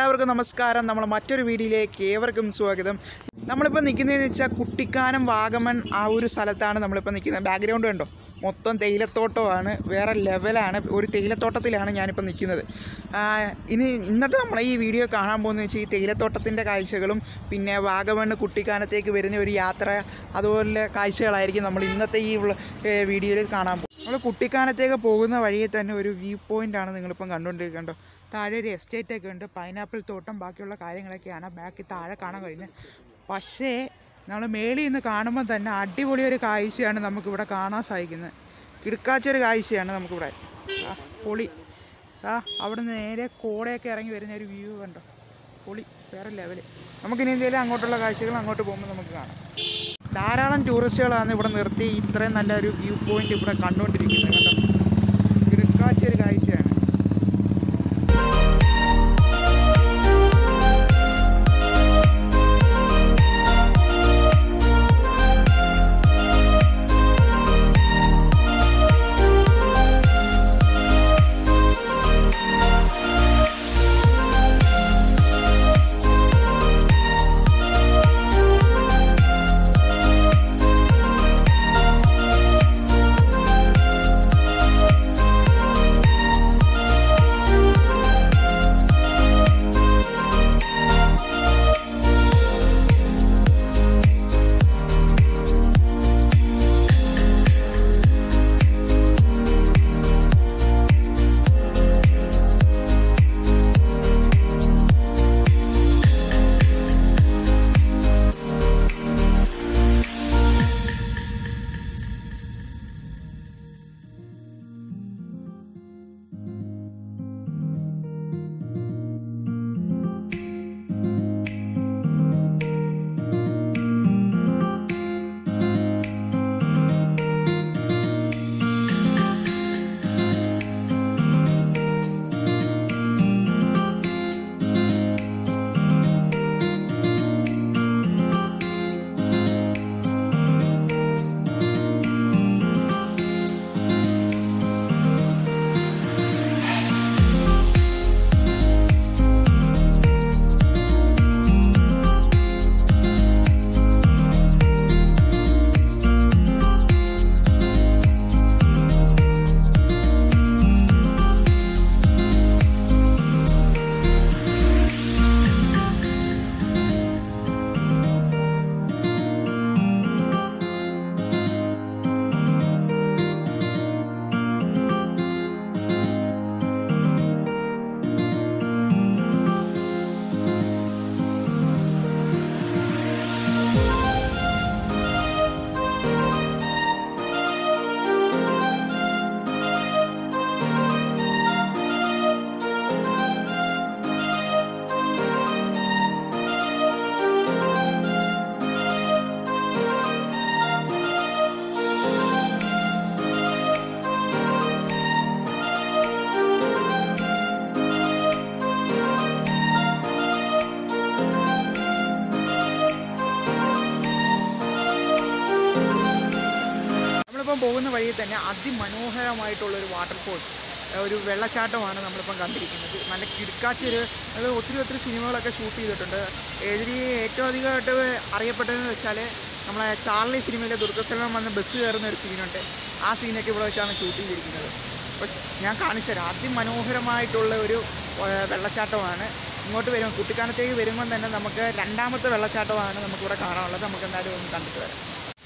എല്ലാവർക്കും നമസ്കാരം നമ്മൾ മറ്റൊരു വീഡിയോയിലേക്ക് ഏവർക്കും സ്വാഗതം നമ്മളിപ്പോൾ നിൽക്കുന്നതെന്ന് വെച്ചാൽ കുട്ടിക്കാനം വാഗമൺ ആ ഒരു സ്ഥലത്താണ് നമ്മളിപ്പോൾ നിൽക്കുന്നത് ബാക്ക്ഗ്രൗണ്ട് കണ്ടോ മൊത്തം തേയിലത്തോട്ടമാണ് വേറെ ലെവലാണ് ഒരു തേയിലത്തോട്ടത്തിലാണ് ഞാനിപ്പോൾ നിൽക്കുന്നത് ആ, ഇനി ഇന്നത്തെ നമ്മൾ ഈ വീഡിയോ കാണാൻ പോകുന്നത് വെച്ചാൽ ഈ തേയിലത്തോട്ടത്തിൻ്റെ കാഴ്ചകളും പിന്നെ വാഗമണ് കുട്ടിക്കാനത്തേക്ക് വരുന്ന ഒരു യാത്ര അതുപോലെ കാഴ്ചകളായിരിക്കും നമ്മൾ ഇന്നത്തെ ഈ വ്ള- ഏ, വീഡിയോയിൽ കാണാൻ പോകും നമ്മൾ കുട്ടിക്കാനത്തേക്ക് പോകുന്ന വഴിയിൽ തന്നെ ഒരു വ്യൂ പോയിൻ്റ് ആണ് നിങ്ങളിപ്പം കണ്ടുകൊണ്ടിരിക്കണ്ടോ താഴെ ഒരു എസ്റ്റേറ്റ് ഒക്കെ ഉണ്ട് പൈനാപ്പിൾ തോട്ടം ബാക്കിയുള്ള കാര്യങ്ങളൊക്കെയാണ് ബാക്കി താഴെ കാണാൻ കഴിയുന്നത് പക്ഷേ നമ്മൾ മേളിൽ നിന്ന് കാണുമ്പോൾ തന്നെ അടിപൊളി ഒരു കാഴ്ചയാണ് നമുക്കിവിടെ കാണാൻ സാധിക്കുന്നത് കിടക്കാച്ചൊരു കാഴ്ചയാണ് നമുക്കിവിടെ ആ പൊളി ആ അവിടെ നിന്ന് നേരെ കോടയൊക്കെ ഇറങ്ങി വരുന്ന ഒരു വ്യൂ കണ്ടോ പൊളി വേറെ ലെവല് നമുക്കിനി എന്തെങ്കിലും അങ്ങോട്ടുള്ള കാഴ്ചകൾ അങ്ങോട്ട് പോകുമ്പോൾ നമുക്ക് കാണാം ധാരാളം ടൂറിസ്റ്റുകളാണ് ഇവിടെ നിർത്തി ഇത്രയും നല്ലൊരു വ്യൂ പോയിന്റ് ഇവിടെ കണ്ടുകൊണ്ടിരിക്കുന്നത് കണ്ടോ കിടക്കാച്ചൊരു കാഴ്ചയാണ് നമ്മളിപ്പം പോകുന്ന വഴിയിൽ തന്നെ അതിമനോഹരമായിട്ടുള്ള ഒരു വാട്ടർഫോൾസ് ഒരു വെള്ളച്ചാട്ടമാണ് നമ്മളിപ്പം കണ്ടിരിക്കുന്നത് നല്ല കിടക്കാച്ചൊരു അത് ഒത്തിരി ഒത്തിരി സിനിമകളൊക്കെ ഷൂട്ട് ചെയ്തിട്ടുണ്ട് ഇതിൽ ഏറ്റവും അധികമായിട്ട് അറിയപ്പെട്ടതെന്ന് വെച്ചാൽ നമ്മളെ ചാർലി സിനിമയിലെ ദുർഗസലം വന്ന് ബസ് കയറുന്ന ഒരു സീനുണ്ട് ആ സീനൊക്കെ ഇവിടെ വെച്ചാണ് ഷൂട്ട് ചെയ്തിരിക്കുന്നത് അപ്പോൾ ഞാൻ കാണിച്ചു തരാം അതിമനോഹരമായിട്ടുള്ള ഒരു ഏഹ്, വെള്ളച്ചാട്ടമാണ് ഇങ്ങോട്ട് വരും കുട്ടിക്കാനത്തേക്ക് വരുമ്പം തന്നെ നമുക്ക് രണ്ടാമത്തെ വെള്ളച്ചാട്ടമാണ് നമുക്കിവിടെ കാണാനുള്ളത് നമുക്ക് എന്തായാലും ഒന്ന് കണ്ടിട്ട് വരാം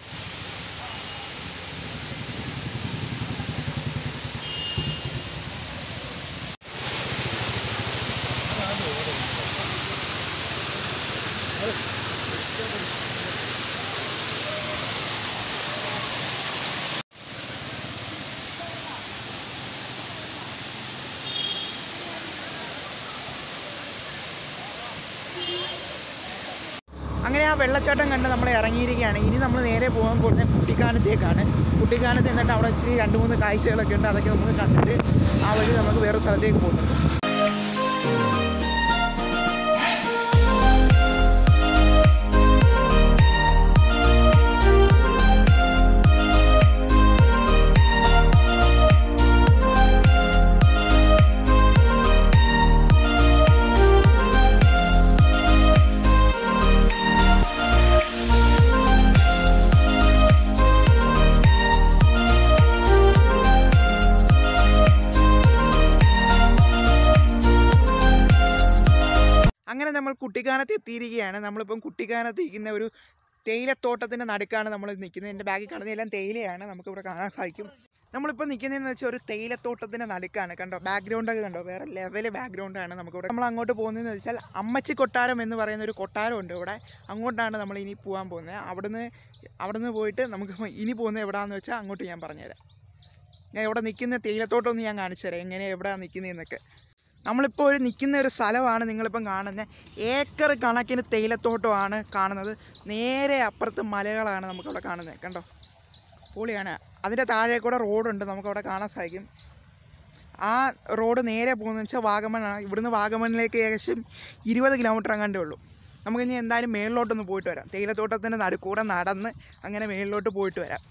അങ്ങനെ ആ വെള്ളച്ചാട്ടം കണ്ട് നമ്മൾ ഇറങ്ങിയിരിക്കുകയാണ് ഇനി നമ്മൾ നേരെ പോകാൻ പോകുന്ന കുട്ടിക്കാനത്തേക്കാണ് കുട്ടിക്കാനത്ത് എന്നിട്ട് അവിടെ ഇച്ചിരി രണ്ട് മൂന്ന് കാഴ്ചകളൊക്കെ ഉണ്ട് അതൊക്കെ നമുക്ക് കണ്ടിട്ട് ആ വഴി നമുക്ക് വേറെ സ്ഥലത്തേക്ക് പോകുന്നുണ്ട് അങ്ങനെ നമ്മൾ കുട്ടിക്കാനത്ത് എത്തിയിരിക്കുകയാണ് നമ്മളിപ്പം കുട്ടിക്കാനത്ത് ഇരിക്കുന്ന ഒരു തേയിലത്തോട്ടത്തിൻ്റെ നടുക്കാണ് നമ്മൾ നിൽക്കുന്നത് എൻ്റെ ബാഗിൽ കാണുന്നതെല്ലാം തേയിലയാണ് നമുക്കിവിടെ കാണാൻ സാധിക്കും നമ്മളിപ്പോൾ നിൽക്കുന്നതെന്ന് വെച്ചാൽ ഒരു തേയിലത്തോട്ടത്തിൻ്റെ നടുക്കാണ് കണ്ടോ ബാക്ക്ഗ്രൗണ്ടൊക്കെ കണ്ടോ വേറെ ലെവൽ ബാക്ക്ഗ്രൗണ്ടാണ് നമുക്കിവിടെ നമ്മൾ അങ്ങോട്ട് പോകുന്നതെന്ന് വെച്ചാൽ അമ്മച്ചി കൊട്ടാരം എന്ന് പറയുന്ന ഒരു കൊട്ടാരമുണ്ട് ഇവിടെ അങ്ങോട്ടാണ് നമ്മൾ ഇനി പോകാൻ പോകുന്നത് അവിടുന്ന് അവിടുന്ന് പോയിട്ട് നമുക്ക് ഇനി പോകുന്നത് എവിടെയാണെന്ന് വെച്ചാൽ അങ്ങോട്ട് ഞാൻ പറഞ്ഞുതരാം ഞാൻ ഇവിടെ നിൽക്കുന്ന തേയിലത്തോട്ടമൊന്ന് ഞാൻ കാണിച്ചു തരാം എങ്ങനെ എവിടെയാണ് നിൽക്കുന്നതെന്നൊക്കെ നമ്മളിപ്പോൾ ഒരു നിൽക്കുന്ന ഒരു സ്ഥലമാണ് നിങ്ങളിപ്പം കാണുന്നത് ഏക്കർ കണക്കിന് തേയിലത്തോട്ടമാണ് കാണുന്നത് നേരെ അപ്പുറത്ത് മലകളാണ് നമുക്കവിടെ കാണുന്നത് കണ്ടോ പൊളിയാണ് അതിൻ്റെ താഴെ കൂടെ റോഡുണ്ട് നമുക്കവിടെ കാണാൻ സാധിക്കും ആ റോഡ് നേരെ പോകുന്നത് വെച്ചാൽ വാഗമണ്ണാണ് ഇവിടുന്ന് വാഗമണ്ണിലേക്ക് ഏകദേശം ഇരുപത് കിലോമീറ്റർ അങ്ങാണ്ടേ ഉള്ളൂ നമുക്കിനി എന്തായാലും മേളിലോട്ടൊന്ന് പോയിട്ട് വരാം തേയിലത്തോട്ടത്തിൻ്റെ നടുക്കൂടെ നടന്ന് അങ്ങനെ മേളിലോട്ട് പോയിട്ട് വരാം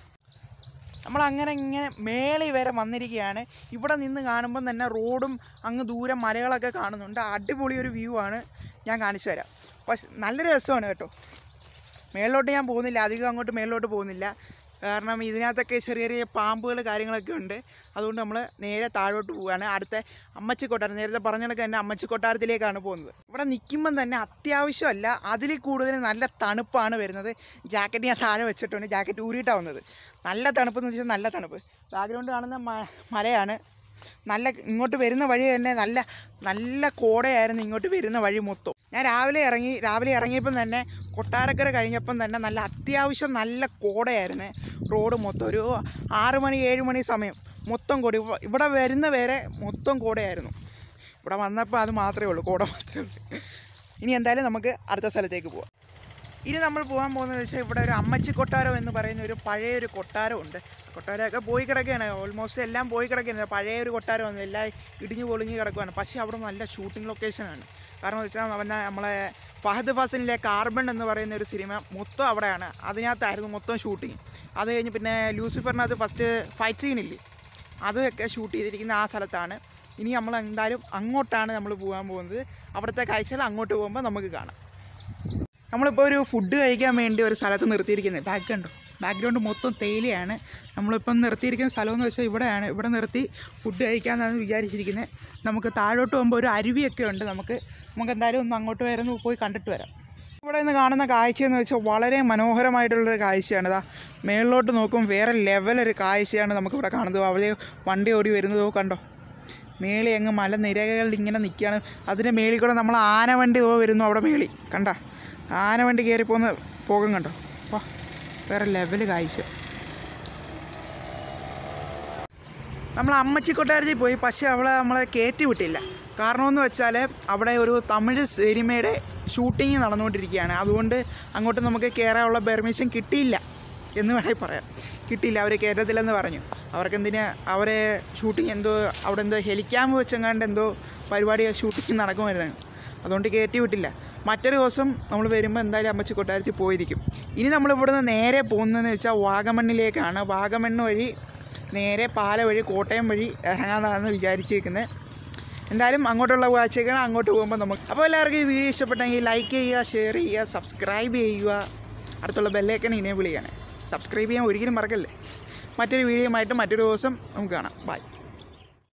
നമ്മൾ അങ്ങനെ ഇങ്ങനെ മേളി വരെ വന്നിരിക്കുകയാണ് ഇവിടെ നിന്ന് കാണുമ്പം തന്നെ റോഡും അങ്ങ് ദൂരെ മലകളൊക്കെ കാണുന്നുണ്ട് അടിപൊളി ഒരു വ്യൂ ആണ് ഞാൻ കാണിച്ചു തരാം പക്ഷെ നല്ല രസമാണ് കേട്ടോ മേളിലോട്ട് ഞാൻ പോകുന്നില്ല അധികം അങ്ങോട്ട് മേളിലോട്ട് പോകുന്നില്ല കാരണം ഇതിനകത്തൊക്കെ ചെറിയ ചെറിയ പാമ്പുകൾ കാര്യങ്ങളൊക്കെ ഉണ്ട് അതുകൊണ്ട് നമ്മൾ നേരെ താഴോട്ട് പോവുകയാണ് അടുത്ത അമ്മച്ചി കൊട്ടാരം നേരത്തെ പറഞ്ഞ കണക്ക് തന്നെ അമ്മച്ചി കൊട്ടാരത്തിലേക്കാണ് പോകുന്നത് ഇവിടെ നിൽക്കുമ്പം തന്നെ അത്യാവശ്യമല്ല അതിൽ കൂടുതൽ നല്ല തണുപ്പാണ് വരുന്നത് ജാക്കറ്റ് ഞാൻ താഴെ വെച്ചിട്ടുണ്ട് ജാക്കറ്റ് ഊരിയിട്ടാണ് വന്നത് നല്ല തണുപ്പെന്ന് വെച്ചാൽ നല്ല തണുപ്പ് ബാക്ക്ഗ്രൗണ്ട് കാണുന്ന മ- മലയാണ് നല്ല ഇങ്ങോട്ട് വരുന്ന വഴി തന്നെ നല്ല നല്ല കോടയായിരുന്നു ഇങ്ങോട്ട് വരുന്ന വഴി മൊത്തം ഞാൻ രാവിലെ ഇറങ്ങി രാവിലെ ഇറങ്ങിയപ്പം തന്നെ കൊട്ടാരക്കര കഴിഞ്ഞപ്പം തന്നെ നല്ല അത്യാവശ്യം നല്ല കോടയായിരുന്നു റോഡ് മൊത്തം ഒരു ആറ് മണി ഏഴ് മണി സമയം മൊത്തം കോടി ഇവ- ഇവിടെ വരുന്ന വരെ മൊത്തം കോടയായിരുന്നു ഇവിടെ വന്നപ്പോൾ അത് മാത്രമേ ഉള്ളൂ കോട മാത്രമേ ഉള്ളൂ ഇനി എന്തായാലും നമുക്ക് അടുത്ത സ്ഥലത്തേക്ക് പോവാം ഇനി നമ്മൾ പോകാൻ പോകുന്നത് വെച്ചാൽ ഇവിടെ ഒരു അമ്മച്ചി കൊട്ടാരം എന്ന് പറയുന്ന ഒരു പഴയ ഒരു കൊട്ടാരമുണ്ട് കൊട്ടാരമൊക്കെ പോയി കിടക്കുകയാണ് ഓൾമോസ്റ്റ് എല്ലാം പോയി കിടക്കുകയാണ് പഴയ ഒരു കൊട്ടാരമാണ് എല്ലാം ഇടിഞ്ഞു പൊളിഞ്ഞ് കിടക്കുകയാണ് പക്ഷേ അവിടെ നല്ല ഷൂട്ടിംഗ് ലൊക്കേഷനാണ് കാരണം എന്ന് വെച്ചാൽ അവനെ നമ്മളെ ഫഹദ് ഫാസിനിലെ കാർബൺ എന്ന് പറയുന്ന ഒരു സിനിമ മൊത്തം അവിടെയാണ് അതിനകത്തായിരുന്നു മൊത്തം ഷൂട്ടിങ് അത് കഴിഞ്ഞ് പിന്നെ ലൂസിഫറിനകത്ത് ഫസ്റ്റ് ഫൈറ്റ് സീനില്ലേ അതൊക്കെ ഷൂട്ട് ചെയ്തിരിക്കുന്ന ആ സ്ഥലത്താണ് ഇനി നമ്മൾ എന്തായാലും അങ്ങോട്ടാണ് നമ്മൾ പോകാൻ പോകുന്നത് അവിടുത്തെ കാഴ്ചകൾ അങ്ങോട്ട് പോകുമ്പോൾ നമുക്ക് കാണാം നമ്മളിപ്പോൾ ഒരു ഫുഡ് കഴിക്കാൻ വേണ്ടി ഒരു സ്ഥലത്ത് നിർത്തിയിരിക്കുന്നത് ബാക്ക് കണ്ടോ ബാക്ക്ഗ്രൗണ്ട് മൊത്തം തേയിലയാണ് നമ്മളിപ്പം നിർത്തിയിരിക്കുന്ന സ്ഥലമെന്ന് വെച്ചാൽ ഇവിടെയാണ് ഇവിടെ നിർത്തി ഫുഡ് കഴിക്കാമെന്നാണ് വിചാരിച്ചിരിക്കുന്നത് നമുക്ക് താഴോട്ട് പോകുമ്പോൾ ഒരു അരുവിയൊക്കെ ഉണ്ട് നമുക്ക് നമുക്ക് എന്തായാലും ഒന്ന് അങ്ങോട്ട് വരുന്ന പോയി കണ്ടിട്ട് വരാം ഇവിടെ നിന്ന് കാണുന്ന കാഴ്ചയെന്ന് വെച്ചാൽ വളരെ മനോഹരമായിട്ടുള്ളൊരു കാഴ്ചയാണ് ഇതാ മേളിലോട്ട് നോക്കും വേറെ ലെവലൊരു കാഴ്ചയാണ് നമുക്കിവിടെ കാണുന്നത് അവിടെ വണ്ടി ഓടി വരുന്നതോ കണ്ടോ മേളി അങ്ങ് മലനിരകളിൽ ഇങ്ങനെ നിൽക്കുകയാണ് അതിൻ്റെ മേളിൽ കൂടെ നമ്മൾ ആന വണ്ടി ഓ വരുന്നു അവിടെ മേളി കണ്ട ആന വണ്ടി കയറി പോകുന്ന പോകും കണ്ടോ വാ വേറെ ലെവല് കാഴ്ച നമ്മൾ അമ്മച്ചി കൊട്ടാരത്തിൽ പോയി പക്ഷേ അവളെ നമ്മളെ കയറ്റി വിട്ടില്ല കാരണമെന്ന് വെച്ചാൽ അവിടെ ഒരു തമിഴ് സിനിമയുടെ ഷൂട്ടിങ് നടന്നുകൊണ്ടിരിക്കുകയാണ് അതുകൊണ്ട് അങ്ങോട്ട് നമുക്ക് കയറാനുള്ള പെർമിഷൻ കിട്ടിയില്ല എന്ന് വേണമെങ്കിൽ പറയാം കിട്ടിയില്ല അവർ കയറ്റത്തില്ലെന്ന് പറഞ്ഞു അവർക്ക് എന്തിനാ അവരെ ഷൂട്ടിങ് എന്തോ അവിടെ എന്തോ ഹെലിക്യാമ്പ് വെച്ചെങ്ങാണ്ട് എന്തോ പരിപാടി ഷൂട്ടിങ് നടക്കുമായിരുന്നു അതുകൊണ്ട് കയറ്റി വിട്ടില്ല മറ്റൊരു ദിവസം നമ്മൾ വരുമ്പോൾ എന്തായാലും അമ്മച്ചി കൊട്ടാരത്തിൽ പോയിരിക്കും ഇനി നമ്മൾ ഇവിടുന്ന് നേരെ പോകുന്നതെന്ന് വെച്ചാൽ വാഗമണ്ണിലേക്കാണ് വാഗമണ്ണ് വഴി നേരെ പാല വഴി കോട്ടയം വഴി ഇറങ്ങാമെന്നാണ് വിചാരിച്ചിരിക്കുന്നത് എന്തായാലും അങ്ങോട്ടുള്ള കാഴ്ചകൾ അങ്ങോട്ട് പോകുമ്പോൾ നമുക്ക് അപ്പോൾ എല്ലാവർക്കും ഈ വീഡിയോ ഇഷ്ടപ്പെട്ടെങ്കിൽ ലൈക്ക് ചെയ്യുക ഷെയർ ചെയ്യുക സബ്സ്ക്രൈബ് ചെയ്യുക അടുത്തുള്ള ബെല്ലേക്കൺ ഇനേബിൾ ചെയ്യണേ സബ്സ്ക്രൈബ് ചെയ്യാൻ ഒരിക്കലും മറക്കല്ലേ മറ്റൊരു വീഡിയോയുമായിട്ട് മറ്റൊരു ദിവസം നമുക്ക് കാണാം ബൈ